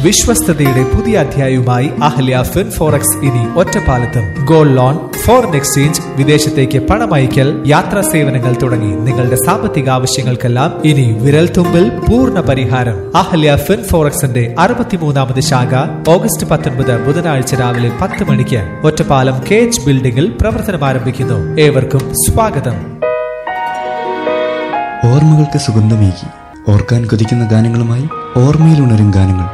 വിശ്വസ്തയുടെ പുതിയ അധ്യായവുമായി Ahalya fin forex ഇനി ഒറ്റപ്പാലത്തും ഗോൾഡ് ലോൺ ഫോറിൻ എക്സ്ചേഞ്ച് വിദേശത്തേക്ക് പണമയക്കൽ യാത്രാ സേവനങ്ങൾ തുടങ്ങി നിങ്ങളുടെ സാമ്പത്തിക ആവശ്യങ്ങൾക്കെല്ലാം ഇനി വിരൽ തുമ്പിൽ പൂർണ്ണ പരിഹാരം അഹല്യ ഫിൻ ഫോറക്സിന്റെ അറുപത്തിമൂന്നാമത് ശാഖ ഓഗസ്റ്റ് പത്തൊൻപത് ബുധനാഴ്ച രാവിലെ പത്ത് മണിക്ക് ഒറ്റപ്പാലം കെ എച്ച് ബിൽഡിംഗിൽ പ്രവർത്തനം ആരംഭിക്കുന്നു ഏവർക്കും സ്വാഗതം ഓർമ്മകൾക്ക് സുഗന്ധമേകി ഓർക്കാൻ കൊതിക്കുന്ന ഗാനങ്ങളുമായി ഓർമ്മയിലുണരും ഗാനങ്ങൾ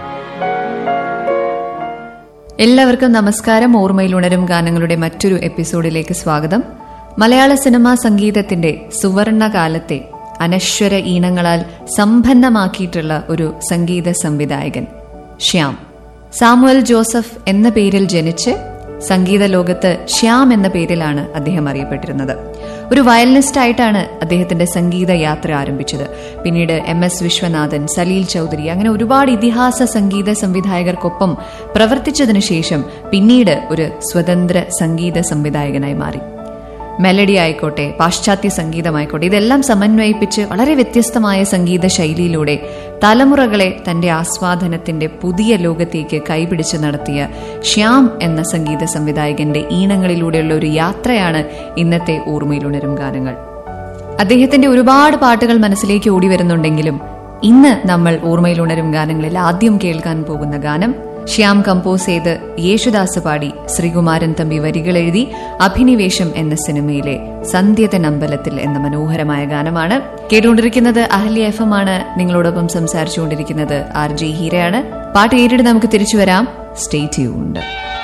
എല്ലാവർക്കും നമസ്കാരം ഓർമ്മയിൽ ഉണരും ഗാനങ്ങളുടെ മറ്റൊരു എപ്പിസോഡിലേക്ക് സ്വാഗതം മലയാള സിനിമാ സംഗീതത്തിന്റെ സുവർണ കാലത്തെ അനശ്വര ഈണങ്ങളാൽ സമ്പന്നമാക്കിയിട്ടുള്ള ഒരു സംഗീത സംവിധായകൻ ശ്യാം സാമുവൽ ജോസഫ് എന്ന പേരിൽ ജനിച്ച് സംഗീത ലോകത്ത് ശ്യാം എന്ന പേരിലാണ് അദ്ദേഹം അറിയപ്പെട്ടിരുന്നത് ഒരു വയലിനിസ്റ്റ് ആയിട്ടാണ് അദ്ദേഹത്തിന്റെ സംഗീത യാത്ര ആരംഭിച്ചത് പിന്നീട് എം എസ് വിശ്വനാഥൻ സലീൽ ചൗധരി അങ്ങനെ ഒരുപാട് ഇതിഹാസ സംഗീത സംവിധായകർക്കൊപ്പം പ്രവർത്തിച്ചതിനു ശേഷം പിന്നീട് ഒരു സ്വതന്ത്ര സംഗീത സംവിധായകനായി മാറി മെലഡി ആയിക്കോട്ടെ പാശ്ചാത്യ സംഗീതമായിക്കോട്ടെ ഇതെല്ലാം സമന്വയിപ്പിച്ച് വളരെ വ്യത്യസ്തമായ സംഗീത ശൈലിയിലൂടെ തലമുറകളെ തന്റെ ആസ്വാദനത്തിന്റെ പുതിയ ലോകത്തേക്ക് കൈപിടിച്ച് നടത്തിയ ശ്യാം എന്ന സംഗീത സംവിധായകന്റെ ഈണങ്ങളിലൂടെയുള്ള ഒരു യാത്രയാണ് ഇന്നത്തെ ഓർമ്മയിലുണരും ഗാനങ്ങൾ അദ്ദേഹത്തിന്റെ ഒരുപാട് പാട്ടുകൾ മനസ്സിലേക്ക് ഓടി വരുന്നുണ്ടെങ്കിലും ഇന്ന് നമ്മൾ ഓർമ്മയിലുണരും ഗാനങ്ങളിൽ ആദ്യം കേൾക്കാൻ പോകുന്ന ഗാനം ശ്യാം കമ്പോസ് ചെയ്ത് യേശുദാസ് പാടി ശ്രീകുമാരൻ തമ്പി വരികൾ എഴുതി അഭിനിവേശം എന്ന സിനിമയിലെ സന്ധ്യതൻ അമ്പലത്തിൽ എന്ന മനോഹരമായ ഗാനമാണ് കേട്ടുകൊണ്ടിരിക്കുന്നത് അഹല്യ എഫ് എം ആണ് നിങ്ങളോടൊപ്പം സംസാരിച്ചുകൊണ്ടിരിക്കുന്നത് ആർ ജെ ഹീരയാണ് പാട്ട് കേട്ടിട്ട് നമുക്ക് തിരിച്ചു വരാം സ്റ്റേ ട്യൂൺഡ്